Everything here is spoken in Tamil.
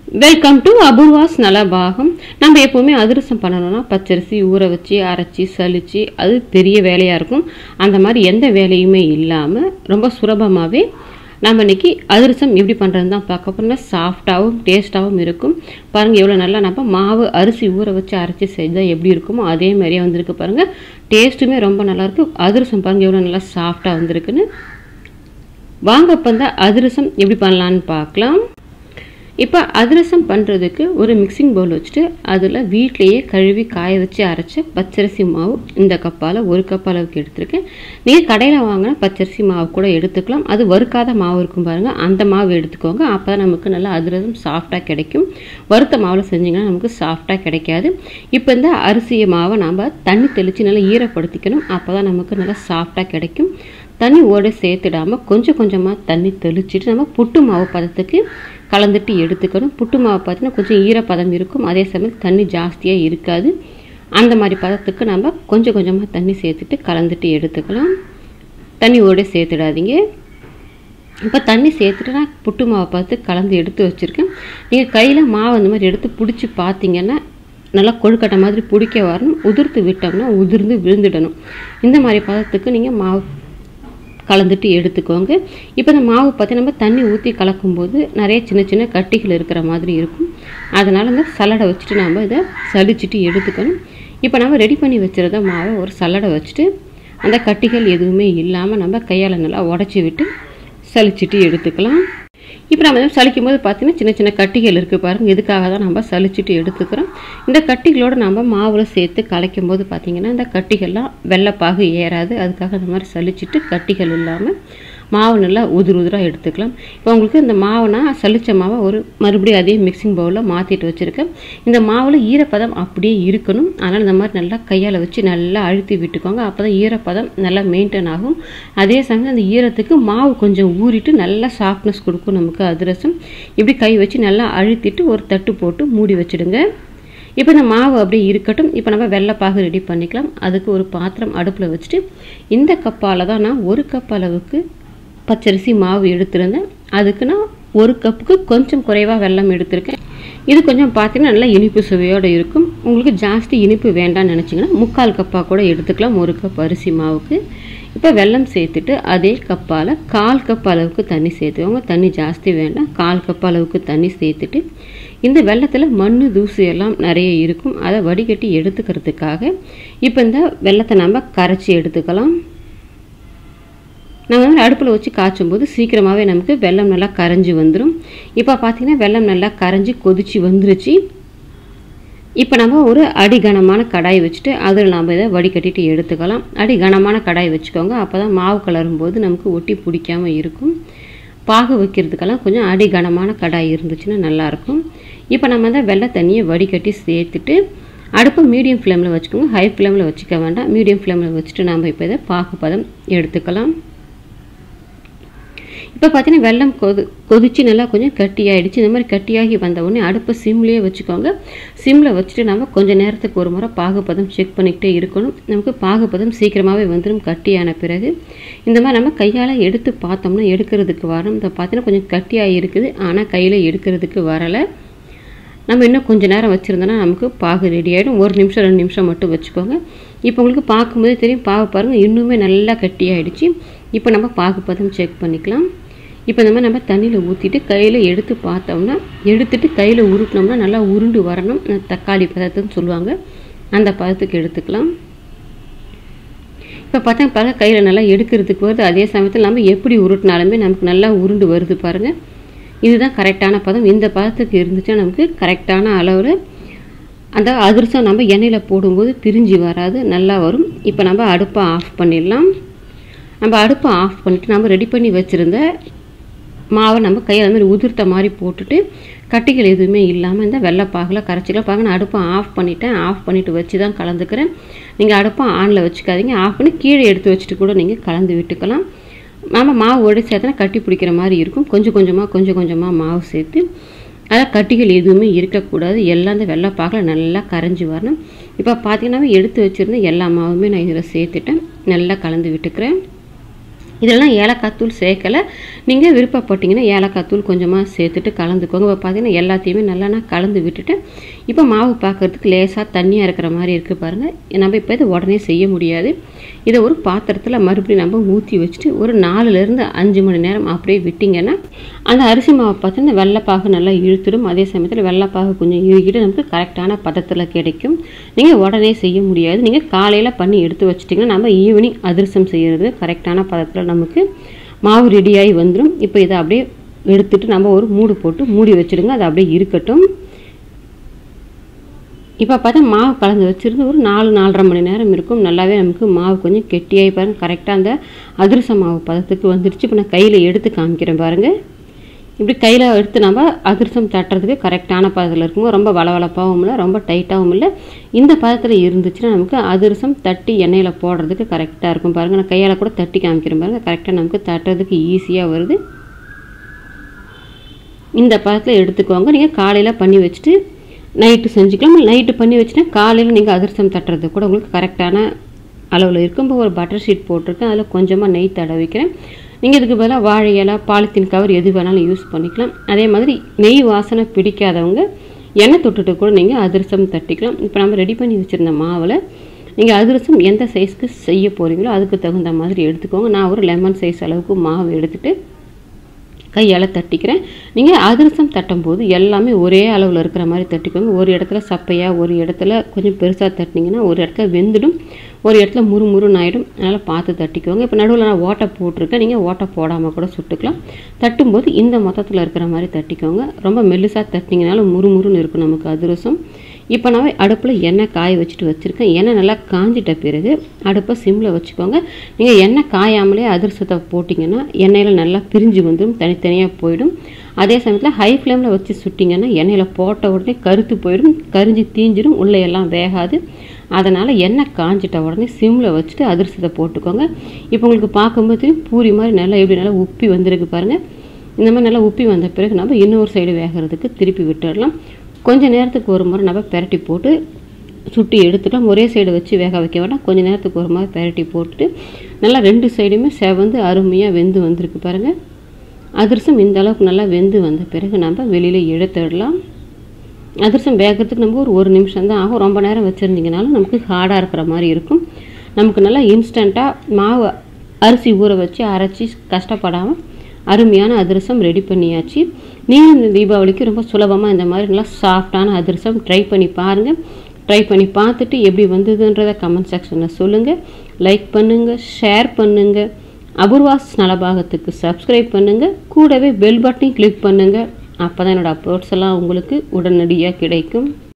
வெல்கம் டு அபூர்வாஸ் நலபாகம் நம்ம எப்போவுமே அதிரசம் பண்ணணும்னா பச்சரிசி ஊற வச்சு அரைச்சி சலிச்சு அது பெரிய வேலையாக இருக்கும் அந்த மாதிரி எந்த வேலையுமே இல்லாமல் ரொம்ப சுலபமாகவே நம்ம இன்னைக்கு அதிரசம் எப்படி பண்ணுறது தான் பார்க்க போகிறோம்னா சாஃப்டாகவும் டேஸ்ட்டாகவும் இருக்கும் பாருங்கள் எவ்வளோ நல்லா நம்ம மாவு அரிசி ஊற வச்சு அரைச்சி செஞ்சால் எப்படி இருக்குமோ அதே மாதிரியே வந்திருக்கு பாருங்கள் டேஸ்ட்டுமே ரொம்ப நல்லாயிருக்கு அதிரசம் பாருங்கள் எவ்வளோ நல்லா சாஃப்டாக வந்திருக்குன்னு வாங்க இப்போ இந்த அதிரசம் எப்படி பண்ணலான்னு பார்க்கலாம் இப்போ அதிரசம் பண்ணுறதுக்கு ஒரு மிக்சிங் பவுல் வச்சுட்டு அதில் வீட்டிலையே கழுவி காய வச்சு அரைச்ச பச்சரிசி மாவு இந்த கப்பால் ஒரு கப் அளவுக்கு எடுத்திருக்கேன் நீங்கள் கடையில் வாங்கின பச்சரிசி மாவு கூட எடுத்துக்கலாம் அது வறுக்காத மாவு இருக்கும் பாருங்கள் அந்த மாவு எடுத்துக்கோங்க அப்போ தான் நமக்கு நல்லா அதிரசம் சாஃப்டாக கிடைக்கும் வறுத்த மாவில் செஞ்சிங்கன்னா நமக்கு சாஃப்டாக கிடைக்காது இப்போ இந்த அரிசி மாவை நம்ம தண்ணி தெளித்து நல்லா ஈரப்படுத்திக்கணும் அப்போ தான் நமக்கு நல்லா சாஃப்டாக கிடைக்கும் தண்ணி ஓட சேர்த்துடாமல் கொஞ்சம் கொஞ்சமாக தண்ணி தெளிச்சிட்டு நம்ம புட்டு மாவு பதத்துக்கு கலந்துட்டு எடுத்துக்கணும் புட்டு மாவு பார்த்தீங்கன்னா கொஞ்சம் ஈரப்பதம் இருக்கும் அதே சமயம் தண்ணி ஜாஸ்தியாக இருக்காது அந்த மாதிரி பதத்துக்கு நம்ம கொஞ்சம் கொஞ்சமாக தண்ணி சேர்த்துட்டு கலந்துட்டு எடுத்துக்கலாம் தண்ணி ஓட சேர்த்துடாதீங்க இப்போ தண்ணி சேர்த்துட்டு நான் புட்டு மாவை பார்த்து கலந்து எடுத்து வச்சுருக்கேன் நீங்கள் கையில் மாவு அந்த மாதிரி எடுத்து பிடிச்சி பார்த்தீங்கன்னா நல்லா கொழுக்கட்டை மாதிரி பிடிக்க வரணும் உதிர்த்து விட்டோம்னா உதிர்ந்து விழுந்துடணும் இந்த மாதிரி பதத்துக்கு நீங்கள் மாவு கலந்துட்டு எடுத்துக்கோங்க இப்போ இந்த மாவு பார்த்து நம்ம தண்ணி ஊற்றி கலக்கும்போது நிறைய சின்ன சின்ன கட்டிகள் இருக்கிற மாதிரி இருக்கும் அதனால் இந்த சல்லடை வச்சுட்டு நம்ம இதை சலிச்சுட்டு எடுத்துக்கணும் இப்போ நம்ம ரெடி பண்ணி வச்சுருந்த மாவை ஒரு சல்லடை வச்சுட்டு அந்த கட்டிகள் எதுவுமே இல்லாமல் நம்ம கையால் நல்லா உடச்சி விட்டு சலிச்சுட்டு எடுத்துக்கலாம் இப்போ நம்ம சலிக்கும் போது பார்த்தீங்கன்னா சின்ன சின்ன கட்டிகள் இருக்குது பாருங்கள் இதுக்காக தான் நம்ம சலிச்சுட்டு எடுத்துக்கிறோம் இந்த கட்டிகளோடு நம்ம மாவில் சேர்த்து கலைக்கும் போது பார்த்திங்கன்னா இந்த கட்டிகள்லாம் வெள்ளைப்பாகு ஏறாது அதுக்காக இந்த மாதிரி சலிச்சுட்டு கட்டிகள் இல்லாமல் மாவு நல்லா உதிர் உதிராக எடுத்துக்கலாம் இப்போ உங்களுக்கு இந்த மாவுனா சலிச்ச மாவை ஒரு மறுபடியும் அதே மிக்சிங் பவுலில் மாற்றிட்டு வச்சுருக்கேன் இந்த மாவில் ஈரப்பதம் அப்படியே இருக்கணும் அதனால் இந்த மாதிரி நல்லா கையால் வச்சு நல்லா அழுத்தி விட்டுக்கோங்க அப்போ தான் ஈரப்பதம் நல்லா மெயின்டைன் ஆகும் அதே சமயம் அந்த ஈரத்துக்கு மாவு கொஞ்சம் ஊறிட்டு நல்லா சாஃப்ட்னஸ் கொடுக்கும் நமக்கு அதிரசம் இப்படி கை வச்சு நல்லா அழுத்திட்டு ஒரு தட்டு போட்டு மூடி வச்சுடுங்க இப்போ இந்த மாவு அப்படியே இருக்கட்டும் இப்போ நம்ம வெள்ளைப்பாகு ரெடி பண்ணிக்கலாம் அதுக்கு ஒரு பாத்திரம் அடுப்பில் வச்சுட்டு இந்த கப்பால் தான் நான் ஒரு கப் அளவுக்கு பச்சரிசி மாவு எடுத்திருந்தேன் அதுக்கு நான் ஒரு கப்புக்கு கொஞ்சம் குறைவாக வெல்லம் எடுத்திருக்கேன் இது கொஞ்சம் பார்த்தீங்கன்னா நல்லா இனிப்பு சுவையோடு இருக்கும் உங்களுக்கு ஜாஸ்தி இனிப்பு வேண்டாம்னு நினச்சிங்கன்னா முக்கால் கப்பாக கூட எடுத்துக்கலாம் ஒரு கப் அரிசி மாவுக்கு இப்போ வெல்லம் சேர்த்துட்டு அதே கப்பால் கால் கப் அளவுக்கு தண்ணி சேர்த்துக்கோங்க தண்ணி ஜாஸ்தி வேண்டாம் கால் கப் அளவுக்கு தண்ணி சேர்த்துட்டு இந்த வெள்ளத்தில் மண் தூசு எல்லாம் நிறைய இருக்கும் அதை வடிகட்டி எடுத்துக்கிறதுக்காக இப்போ இந்த வெள்ளத்தை நம்ம கரைச்சி எடுத்துக்கலாம் நம்ம வந்து அடுப்பில் வச்சு காய்ச்சும் போது சீக்கிரமாகவே நமக்கு வெள்ளம் நல்லா கரைஞ்சி வந்துடும் இப்போ பார்த்திங்கன்னா வெள்ளம் நல்லா கரைஞ்சி கொதிச்சு வந்துருச்சு இப்போ நம்ம ஒரு அடி கனமான கடாய் வச்சுட்டு அதில் நம்ம இதை வடிகட்டிட்டு எடுத்துக்கலாம் அடி கனமான கடாய் வச்சுக்கோங்க அப்போ தான் மாவு கலரும் போது நமக்கு ஒட்டி பிடிக்காமல் இருக்கும் பாகு வைக்கிறதுக்கெல்லாம் கொஞ்சம் அடி கனமான கடாய் இருந்துச்சுன்னா நல்லாயிருக்கும் இப்போ நம்ம அந்த வெள்ளை தண்ணியை வடிகட்டி சேர்த்துட்டு அடுப்பு மீடியம் ஃப்ளேமில் வச்சுக்கோங்க ஹை ஃப்ளேமில் வச்சுக்க வேண்டாம் மீடியம் ஃப்ளேமில் வச்சுட்டு நம்ம இப்போ இதை பாகு பதம் எடுத்துக்கலாம் இப்போ பார்த்தீங்கன்னா வெள்ளம் கொது கொதிச்சு நல்லா கொஞ்சம் கட்டியாயிடுச்சு இந்த மாதிரி கட்டியாகி வந்த உடனே அடுப்பை சிம்லேயே வச்சுக்கோங்க சிம்மில் வச்சுட்டு நம்ம கொஞ்சம் நேரத்துக்கு ஒரு முறை பாகுபதம் செக் பண்ணிக்கிட்டே இருக்கணும் நமக்கு பாகுபதம் சீக்கிரமாகவே வந்துடும் கட்டியான பிறகு இந்த மாதிரி நம்ம கையால் எடுத்து பார்த்தோம்னா எடுக்கிறதுக்கு வரும் இந்த பார்த்தீங்கன்னா கொஞ்சம் கட்டியாக இருக்குது ஆனால் கையில் எடுக்கிறதுக்கு வரலை நம்ம இன்னும் கொஞ்சம் நேரம் வச்சுருந்தோன்னா நமக்கு பாகு ரெடி ஆகிடும் ஒரு நிமிஷம் ரெண்டு நிமிஷம் மட்டும் வச்சுக்கோங்க இப்போ உங்களுக்கு பார்க்கும்போது தெரியும் பாகு பாருங்கள் இன்னுமே நல்லா கட்டியாயிடுச்சு இப்போ நம்ம பாகு பதம் செக் பண்ணிக்கலாம் இப்போ இந்த மாதிரி நம்ம தண்ணியில் ஊற்றிட்டு கையில் எடுத்து பார்த்தோம்னா எடுத்துட்டு கையில் உருட்டினோம்னா நல்லா உருண்டு வரணும் தக்காளி பதத்துன்னு சொல்லுவாங்க அந்த பதத்துக்கு எடுத்துக்கலாம் இப்போ பார்த்தா பாருங்கள் கையில் நல்லா எடுக்கிறதுக்கு வருது அதே சமயத்தில் நம்ம எப்படி உருட்டினாலுமே நமக்கு நல்லா உருண்டு வருது பாருங்கள் இதுதான் கரெக்டான பதம் இந்த பதத்துக்கு இருந்துச்சுன்னா நமக்கு கரெக்டான அளவில் அந்த அதிரசம் நம்ம எண்ணெயில் போடும்போது பிரிஞ்சு வராது நல்லா வரும் இப்போ நம்ம அடுப்பை ஆஃப் பண்ணிடலாம் நம்ம அடுப்பை ஆஃப் பண்ணிவிட்டு நம்ம ரெடி பண்ணி வச்சுருந்த மாவை நம்ம கையில் மாதிரி உதிர்த்த மாதிரி போட்டுட்டு கட்டிகள் எதுவுமே இல்லாமல் இந்த வெள்ளைப்பாகில் கரைச்சிக்கலாம் பாருங்க நான் அடுப்பை ஆஃப் பண்ணிட்டேன் ஆஃப் பண்ணிவிட்டு வச்சு தான் கலந்துக்கிறேன் நீங்கள் அடுப்பை ஆனில் வச்சுக்காதீங்க ஆஃப் பண்ணி கீழே எடுத்து வச்சுட்டு கூட நீங்கள் கலந்து விட்டுக்கலாம் நம்ம மாவு ஒடி சேர்த்தனா கட்டி பிடிக்கிற மாதிரி இருக்கும் கொஞ்சம் கொஞ்சமாக கொஞ்சம் கொஞ்சமாக மாவு சேர்த்து அதான் கட்டிகள் எதுவுமே இருக்கக்கூடாது எல்லாம் இந்த வெள்ளைப்பாகில் நல்லா கரைஞ்சி வரணும் இப்போ பார்த்தீங்கன்னா எடுத்து வச்சுருந்த எல்லா மாவுமே நான் இதில் சேர்த்துட்டேன் நல்லா கலந்து விட்டுக்கிறேன் இதெல்லாம் ஏலக்காய் தூள் சேர்க்கலை நீங்கள் விருப்பப்பட்டீங்கன்னா ஏலக்காய் தூள் கொஞ்சமாக சேர்த்துட்டு கலந்துக்கோங்க இப்போ பார்த்தீங்கன்னா எல்லாத்தையுமே நல்லா நான் கலந்து விட்டுட்டு இப்போ மாவு பார்க்கறதுக்கு லேசாக தண்ணியாக இருக்கிற மாதிரி இருக்குது பாருங்கள் நம்ம இப்போ இதை உடனே செய்ய முடியாது இதை ஒரு பாத்திரத்தில் மறுபடியும் நம்ம ஊற்றி வச்சுட்டு ஒரு நாலுலேருந்து அஞ்சு மணி நேரம் அப்படியே விட்டிங்கன்னா அந்த அரிசி மாவை பார்த்தீங்கன்னா வெள்ளைப்பாகு நல்லா இழுத்துடும் அதே சமயத்தில் வெள்ளைப்பாகு கொஞ்சம் இழுக்கிட்டு நமக்கு கரெக்டான பதத்தில் கிடைக்கும் நீங்கள் உடனே செய்ய முடியாது நீங்கள் காலையில் பண்ணி எடுத்து வச்சிட்டிங்கன்னா நம்ம ஈவினிங் அதிரசம் செய்கிறது கரெக்டான பதத்தில் நமக்கு மாவு ரெடியாகி வந்துடும் இப்போ இதை அப்படியே எடுத்துட்டு நம்ம ஒரு மூடு போட்டு மூடி வச்சுடுங்க அது அப்படியே இருக்கட்டும் இப்போ பார்த்தா மாவு கலந்து வச்சுருந்து ஒரு நாலு நாலரை மணி நேரம் இருக்கும் நல்லாவே நமக்கு மாவு கொஞ்சம் கெட்டியாகி பாருங்கள் கரெக்டாக அந்த அதிரச மாவு பதத்துக்கு வந்துருச்சு இப்போ நான் கையில் எடுத்து காமிக்கிறேன் பாருங்கள் இப்படி கையில் எடுத்து நம்ம அதிரசம் தட்டுறதுக்கு கரெக்டான பதத்தில் இருக்கும் ரொம்ப வளவளப்பாகவும் இல்லை ரொம்ப டைட்டாகவும் இல்லை இந்த பதத்தில் இருந்துச்சுன்னா நமக்கு அதிரசம் தட்டி எண்ணெயில் போடுறதுக்கு கரெக்டாக இருக்கும் பாருங்கள் நான் கையால் கூட தட்டி காமிக்கிறேன் பாருங்கள் கரெக்டாக நமக்கு தட்டுறதுக்கு ஈஸியாக வருது இந்த பதத்தில் எடுத்துக்கோங்க நீங்கள் காலையில் பண்ணி வச்சுட்டு நைட்டு செஞ்சுக்கலாம் நைட்டு பண்ணி வச்சுட்டா காலையில் நீங்கள் அதிரசம் தட்டுறது கூட உங்களுக்கு கரெக்டான அளவில் இருக்கும் இப்போ ஒரு பட்டர் ஷீட் போட்டிருக்கேன் அதில் கொஞ்சமாக நெய் தடவிக்கிறேன் நீங்கள் இதுக்கு பதிலாக வாழை இலை பாலித்தீன் கவர் எது வேணாலும் யூஸ் பண்ணிக்கலாம் அதே மாதிரி நெய் வாசனை பிடிக்காதவங்க எண்ணெய் தொட்டுட்டு கூட நீங்கள் அதிரசம் தட்டிக்கலாம் இப்போ நம்ம ரெடி பண்ணி வச்சுருந்த மாவில் நீங்கள் அதிரசம் எந்த சைஸ்க்கு செய்ய போகிறீங்களோ அதுக்கு தகுந்த மாதிரி எடுத்துக்கோங்க நான் ஒரு லெமன் சைஸ் அளவுக்கு மாவு எடுத்துகிட்டு கையால் தட்டிக்கிறேன் நீங்கள் அதிரசம் தட்டும்போது எல்லாமே ஒரே அளவில் இருக்கிற மாதிரி தட்டிக்கோங்க ஒரு இடத்துல சப்பையாக ஒரு இடத்துல கொஞ்சம் பெருசாக தட்டினீங்கன்னா ஒரு இடத்துல வெந்துடும் ஒரு இடத்துல முறு முறுன்னு ஆகிடும் அதனால் பார்த்து தட்டிக்கோங்க இப்போ நடுவில் நான் ஓட்டை போட்டிருக்கேன் நீங்கள் ஓட்டை போடாமல் கூட சுட்டுக்கலாம் தட்டும்போது இந்த மொத்தத்தில் இருக்கிற மாதிரி தட்டிக்கோங்க ரொம்ப மெல்லுசாக தட்டினீங்கனாலும் முறு முறுன்னு இருக்கும் நமக்கு அதிரசம் இப்போ நான் அடுப்பில் எண்ணெய் காய வச்சுட்டு வச்சுருக்கேன் எண்ணெய் நல்லா காஞ்சிட்ட பிறகு அடுப்பை சிம்மில் வச்சுக்கோங்க நீங்கள் எண்ணெய் காயாமலே அதிரசத்தை போட்டிங்கன்னா எண்ணெயில் நல்லா பிரிஞ்சு வந்துடும் தனித்தனியாக போயிடும் அதே சமயத்தில் ஹை ஃப்ளேமில் வச்சு சுட்டிங்கன்னா எண்ணெயில் போட்ட உடனே கருத்து போயிடும் கரிஞ்சு தீஞ்சிடும் உள்ளே எல்லாம் வேகாது அதனால் எண்ணெய் காஞ்சிட்ட உடனே சிம்மில் வச்சுட்டு அதிரசத்தை போட்டுக்கோங்க இப்போ உங்களுக்கு பார்க்கும்போது பூரி மாதிரி நல்லா எப்படி நல்லா உப்பி வந்திருக்கு பாருங்கள் இந்த மாதிரி நல்லா உப்பி வந்த பிறகு நம்ம இன்னொரு சைடு வேகிறதுக்கு திருப்பி விட்டுடலாம் கொஞ்ச நேரத்துக்கு ஒரு முறை நம்ம பெரட்டி போட்டு சுட்டி எடுத்துட்டோம் ஒரே சைடு வச்சு வேக வைக்க வேண்டாம் கொஞ்ச நேரத்துக்கு ஒரு மாதிரி பெரட்டி போட்டுட்டு நல்லா ரெண்டு சைடுமே செவந்து அருமையாக வெந்து வந்திருக்கு பாருங்கள் அதிரசம் இந்த அளவுக்கு நல்லா வெந்து வந்த பிறகு நம்ம வெளியில் எடுத்துடலாம் அதிரசம் வேகிறதுக்கு நமக்கு ஒரு ஒரு நிமிஷம் தான் ஆகும் ரொம்ப நேரம் வச்சுருந்தீங்கனாலும் நமக்கு ஹார்டாக இருக்கிற மாதிரி இருக்கும் நமக்கு நல்லா இன்ஸ்டண்ட்டாக மாவு அரிசி ஊற வச்சு அரைச்சி கஷ்டப்படாமல் அருமையான அதிரசம் ரெடி பண்ணியாச்சு நீங்கள் இந்த தீபாவளிக்கு ரொம்ப சுலபமாக இந்த மாதிரி நல்லா சாஃப்டான அதிரசம் ட்ரை பண்ணி பாருங்கள் ட்ரை பண்ணி பார்த்துட்டு எப்படி வந்ததுன்றதை கமெண்ட் செக்ஷனில் சொல்லுங்கள் லைக் பண்ணுங்கள் ஷேர் பண்ணுங்கள் அபூர்வாஸ் நலபாகத்துக்கு சப்ஸ்கிரைப் பண்ணுங்கள் கூடவே பெல் பட்டனையும் கிளிக் பண்ணுங்கள் அப்போ தான் என்னோடய அப்லோட்ஸ் எல்லாம் உங்களுக்கு உடனடியாக கிடைக்கும்